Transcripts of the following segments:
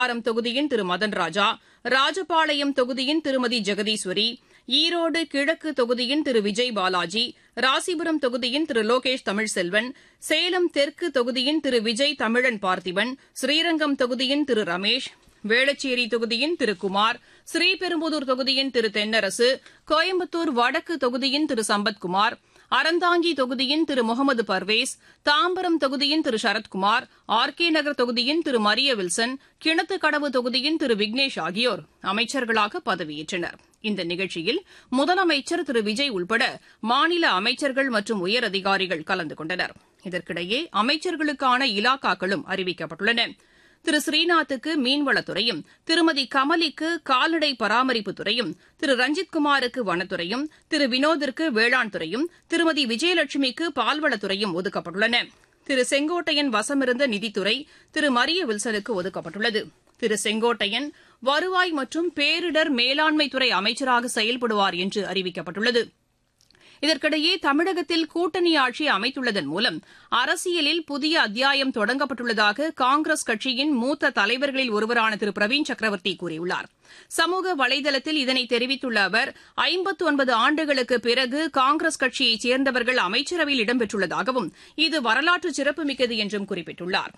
ஆரம் தொகுதியின் திரு மதன் ராஜா ராஜபாளையம் தொகுதியின் திருமதி ஜெகதீஸ்வரி ஈரோடு கிழக்கு தொகுதியின் திரு விஜய் பாலாஜி ராசிபுரம் தொகுதியின் திரு லோகேஷ் தமிழ்செல்வன் சேலம் தெற்கு தொகுதியின் திரு விஜய் தமிழன் பார்த்திபன் ஸ்ரீரங்கம் தொகுதியின் திரு ரமேஷ் வேளச்சேரி தொகுதியின் திரு குமார் ஸ்ரீபெரும்புதூர் தொகுதியின் திரு தென்னரசு கோயம்புத்தூர் வடக்கு தொகுதியின் திரு சம்பத்குமார் அறந்தாங்கி தொகுதியின் திரு முகமது பர்வேஸ் தாம்பரம் தொகுதியின் திரு சரத்குமார் ஆர் கே நகர் தொகுதியின் திரு மரிய வில்சன் கிணத்துக்கடவு தொகுதியின் திரு விக்னேஷ் ஆகியோர் அமைச்சர்களாக பதவியேற்றனர் இந்த நிகழ்ச்சியில் முதலமைச்சர் திரு விஜய் உள்பட மாநில அமைச்சர்கள் மற்றும் உயரதிகாரிகள் கலந்து கொண்டனர் இதற்கிடையே அமைச்சர்களுக்கான இலாக்காக்களும் அறிவிக்கப்பட்டுள்ளன திரு ஸ்ரீநாத்துக்கு மீன்வளத்துறையும் திருமதி கமலிக்கு கால்நடை பராமரிப்புத்துறையும் திரு ரஞ்சித்குமாருக்கு வனத்துறையும் திரு வினோதிற்கு வேளாண் துறையும் திருமதி விஜயலட்சுமிக்கு பால்வளத்துறையும் ஒதுக்கப்பட்டுள்ளன திரு செங்கோட்டையன் வசமிருந்த நிதித்துறை திரு மரிய வில்சனுக்கு ஒதுக்கப்பட்டுள்ளது திரு செங்கோட்டையன் வருவாய் மற்றும் பேரிடர் மேலாண்மைத்துறை அமைச்சராக செயல்படுவார் என்று அறிவிக்கப்பட்டுள்ளது இதற்கிடையே தமிழகத்தில் கூட்டணி ஆட்சி அமைத்துள்ளதன் மூலம் அரசியலில் புதிய அத்தியாயம் தொடங்கப்பட்டுள்ளதாக காங்கிரஸ் கட்சியின் மூத்த தலைவர்களில் ஒருவரான திரு பிரவீன் சக்கரவர்த்தி கூறியுள்ளார் சமூக வலைதளத்தில் இதனை தெரிவித்துள்ள அவர் ஐம்பத்து ஒன்பது ஆண்டுகளுக்கு பிறகு காங்கிரஸ் கட்சியைச் சேர்ந்தவர்கள் அமைச்சரவையில் இடம்பெற்றுள்ளதாகவும் இது வரலாற்று சிறப்புமிக்கது என்றும் குறிப்பிட்டுள்ளார்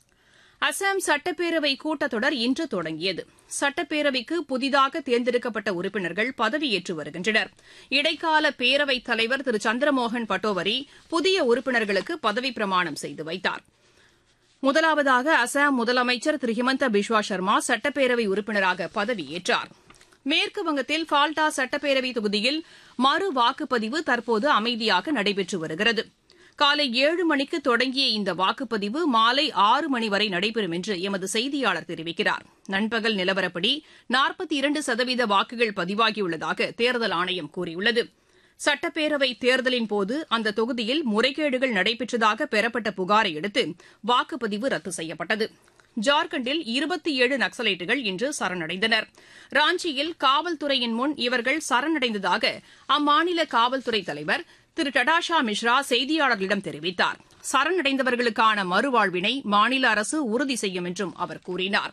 அசாம் சட்டப்பேரவை கூட்டத்தொடர் இன்று தொடங்கியது சட்டப்பேரவைக்கு புதிதாக தேர்ந்தெடுக்கப்பட்ட உறுப்பினர்கள் பதவியேற்று வருகின்றனர் இடைக்கால பேரவைத் தலைவர் திரு சந்திரமோகன் பட்டோவரி புதிய உறுப்பினர்களுக்கு பதவிப் பிரமாணம் செய்து வைத்தார் முதலாவதாக அசாம் முதலமைச்சர் திரு ஹிமந்த பிஸ்வா சர்மா சட்டப்பேரவை உறுப்பினராக பதவியேற்றார் மேற்கு வங்கத்தில் ஃபால்டா சட்டப்பேரவை தொகுதியில் மறு வாக்குப்பதிவு தற்போது அமைதியாக நடைபெற்று வருகிறது காலை ஏழு மணிக்கு தொடங்கிய இந்த வாக்குப்பதிவு மாலை ஆறு மணி வரை நடைபெறும் என்று எமது செய்தியாளர் தெரிவிக்கிறார் நண்பகல் நிலவரப்படி நாற்பத்தி இரண்டு சதவீத வாக்குகள் பதிவாகியுள்ளதாக தேர்தல் ஆணையம் கூறியுள்ளது சட்டப்பேரவை தேர்தலின் போது அந்த தொகுதியில் முறைகேடுகள் நடைபெற்றதாக பெறப்பட்ட புகாரை அடுத்து வாக்குப்பதிவு ரத்து செய்யப்பட்டது ஜார்க்கண்டில் இருபத்தி ஏழு நக்சலைட்டுகள் இன்று சரணடைந்தனர் ராஞ்சியில் காவல்துறையின் முன் இவர்கள் சரணடைந்ததாக அம்மாநில காவல்துறை தலைவர் திரு டடாஷா மிஸ்ரா செய்தியாளர்களிடம் தெரிவித்தார் சரணடைந்தவர்களுக்கான மறுவாழ்வினை மாநில அரசு உறுதி செய்யும் என்றும் அவர் கூறினார்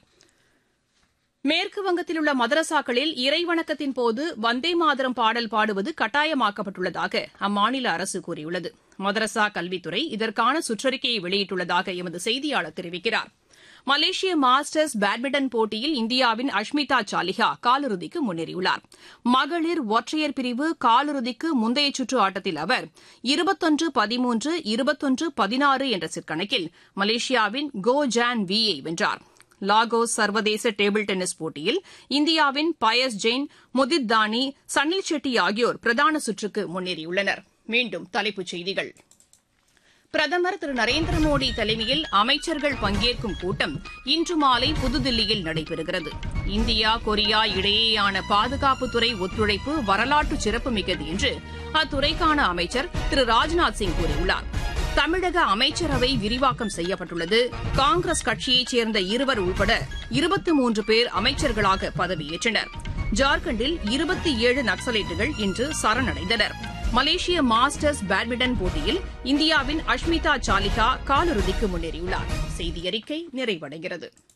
மேற்கு வங்கத்தில் உள்ள மதரசாக்களில் இறைவணக்கத்தின் போது வந்தே மாதரம் பாடல் பாடுவது கட்டாயமாக்கப்பட்டுள்ளதாக அம்மாநில அரசு கூறியுள்ளது மதரசா கல்வித்துறை இதற்கான சுற்றறிக்கையை வெளியிட்டுள்ளதாக எமது செய்தியாளர் தெரிவிக்கிறார் மலேசிய மாஸ்டர்ஸ் பேட்மிண்டன் போட்டியில் இந்தியாவின் அஷ்மிதா சாலிஹா காலிறுதிக்கு முன்னேறியுள்ளார் மகளிர் ஒற்றையர் பிரிவு காலிறுதிக்கு முந்தைய சுற்று ஆட்டத்தில் அவர் இருபத்தொன்று பதிமூன்று இருபத்தொன்று பதினாறு என்ற சிற்கணக்கில் மலேசியாவின் கோ ஜான் வி யை வென்றார் லாகோஸ் சர்வதேச டேபிள் டென்னிஸ் போட்டியில் இந்தியாவின் பயஸ் ஜெயின் முதித் தானி சன்னில் செட்டி ஆகியோர் பிரதான சுற்றுக்கு முன்னேறியுள்ளனர் மீண்டும் தலைப்புச் செய்திகள் பிரதமர் திரு நரேந்திர மோடி தலைமையில் அமைச்சர்கள் பங்கேற்கும் கூட்டம் இன்று மாலை புதுதில்லியில் நடைபெறுகிறது இந்தியா கொரியா இடையேயான பாதுகாப்புத்துறை ஒத்துழைப்பு வரலாற்று சிறப்புமிக்கது என்று அத்துறைக்கான அமைச்சர் திரு ராஜ்நாத் சிங் கூறியுள்ளார் தமிழக அமைச்சரவை விரிவாக்கம் செய்யப்பட்டுள்ளது காங்கிரஸ் கட்சியைச் சேர்ந்த இருவர் உள்பட இருபத்தி மூன்று பேர் அமைச்சர்களாக பதவியேற்றனர் ஜார்க்கண்டில் இருபத்தி ஏழு நக்சலைட்டுகள் இன்று சரணடைந்தனர் மலேசிய மாஸ்டர்ஸ் பேட்மிண்டன் போட்டியில் இந்தியாவின் அஷ்மிதா சாலிகா காலிறுதிக்கு முன்னேறியுள்ளார் செய்தியறிக்கை நிறைவடைகிறது